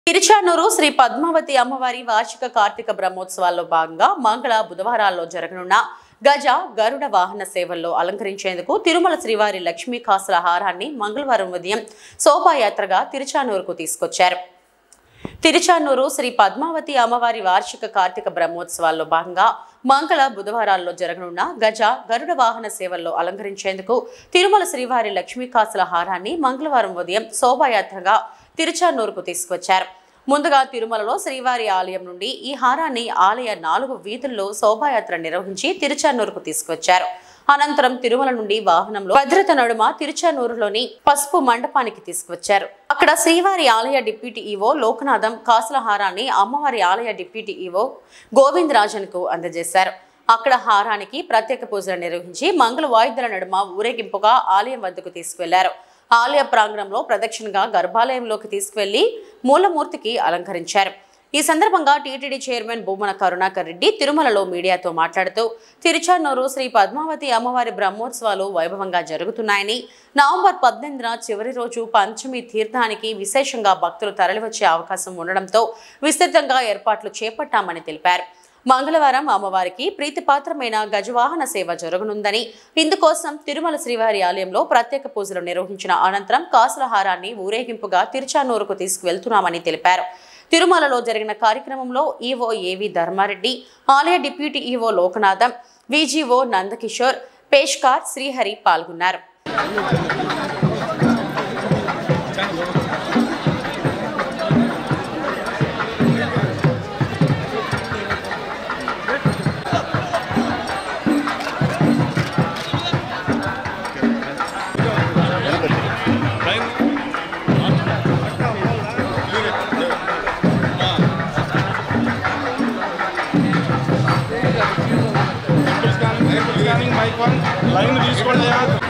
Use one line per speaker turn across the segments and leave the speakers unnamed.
తిరుచానూరు శ్రీ పద్మావతి అమ్మవారి వార్షిక కార్తీక బ్రహ్మోత్సవాల్లో భాగంగా మంగళ బుధవారాల్లో జరగనున్న గజ గరుడ వాహన సేవల్లో అలంకరించేందుకు తిరుమల శ్రీవారి లక్ష్మీ కాసుల హారాన్ని మంగళవారం ఉదయం శోభాయాత్రగా తిరుచానూరుకు తీసుకొచ్చారు తిరుచానూరు శ్రీ పద్మావతి అమ్మవారి వార్షిక కార్తీక బ్రహ్మోత్సవాల్లో భాగంగా మంగళ బుధవారాల్లో జరగనున్న గజ గరుడ వాహన సేవల్లో అలంకరించేందుకు తిరుమల శ్రీవారి లక్ష్మీ కాసుల హారాన్ని మంగళవారం ఉదయం శోభాయాత్రగా తిరుచానూరుకు తీసుకొచ్చారు ముందుగా తిరుమలలో శ్రీవారి ఆలయం నుండి ఈ హారాన్ని ఆలయ నాలుగు వీధుల్లో శోభాయాత్ర నిర్వహించి తిరుచానూరుకు తీసుకొచ్చారు అనంతరం తిరుమల నుండి వాహనంలో భద్రత నడుమ తిరుచానూరులోని పసుపు మండపానికి తీసుకువచ్చారు అక్కడ శ్రీవారి ఆలయ డిప్యూటీ ఈవో లోకనాథం కాసుల హారాన్ని అమ్మవారి ఆలయ డిప్యూటీ ఈవో గోవిందరాజన్కు అందజేశారు అక్కడ హారానికి ప్రత్యేక పూజలు నిర్వహించి మంగళ వాయిద్యాల నడుమ ఊరేగింపుగా ఆలయం వద్దకు తీసుకువెళ్లారు ఆలయ ప్రాంగణంలో ప్రదక్షిణగా గర్భాలయంలోకి తీసుకువెళ్లి మూలమూర్తికి అలంకరించారు ఈ సందర్భంగా టీటీడీ చైర్మన్ భూమన కరుణాకర్ రెడ్డి తిరుమలలో మీడియాతో మాట్లాడుతూ తిరుచానూరు శ్రీ పద్మావతి అమ్మవారి బ్రహ్మోత్సవాలు వైభవంగా జరుగుతున్నాయని నవంబర్ పద్దెనిమిదిన చివరి రోజు పంచమి తీర్థానికి విశేషంగా భక్తులు తరలివచ్చే అవకాశం ఉండడంతో విస్తృతంగా ఏర్పాట్లు చేపట్టామని తెలిపారు మంగళవారం అమ్మవారికి ప్రీతిపాత్రమైన గజవాహన సేవ జరగనుందని ఇందుకోసం తిరుమల శ్రీవారి ఆలయంలో ప్రత్యేక పూజలు నిర్వహించిన అనంతరం కాసుల హారాన్ని ఊరేగింపుగా తిరుచానూరుకు తీసుకువెళ్తున్నామని తెలిపారు తిరుమలలో జరిగిన కార్యక్రమంలో ఈవో ఏవి ధర్మారెడ్డి ఆలయ deputy EO Lokanatham VGO Nandakishore పేష్కార్ శ్రీహరి పాల్గొన్నారు
స్కానింగ్ మైక్ వన్ లైన్ తీసుకోండి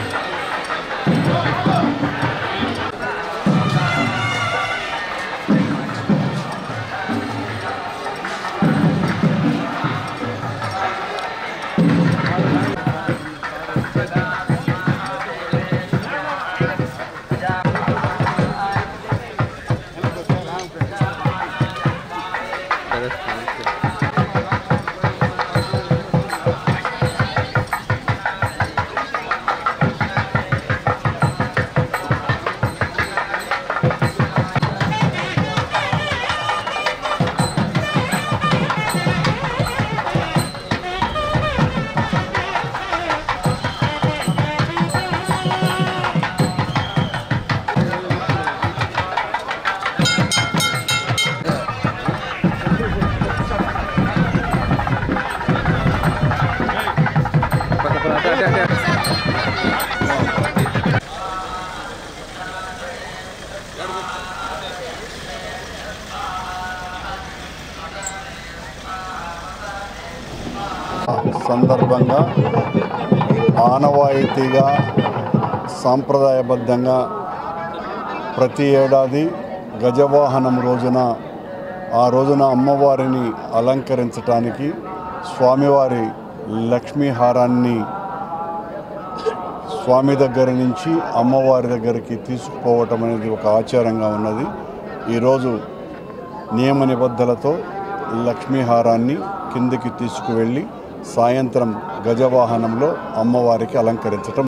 సందర్భంగా ఆనవాయితీగా సాంప్రదాయబద్ధంగా ప్రతి ఏడాది గజవాహనం రోజున ఆ రోజున అమ్మవారిని అలంకరించటానికి స్వామివారి లక్ష్మీహారాన్ని స్వామి దగ్గర నుంచి అమ్మవారి దగ్గరికి తీసుకుపోవటం అనేది ఒక ఆచారంగా ఉన్నది ఈరోజు నియమ నిబద్ధలతో లక్ష్మీహారాన్ని కిందికి తీసుకువెళ్ళి సాయంత్రం గజవాహనంలో అమ్మవారికి అలంకరించటం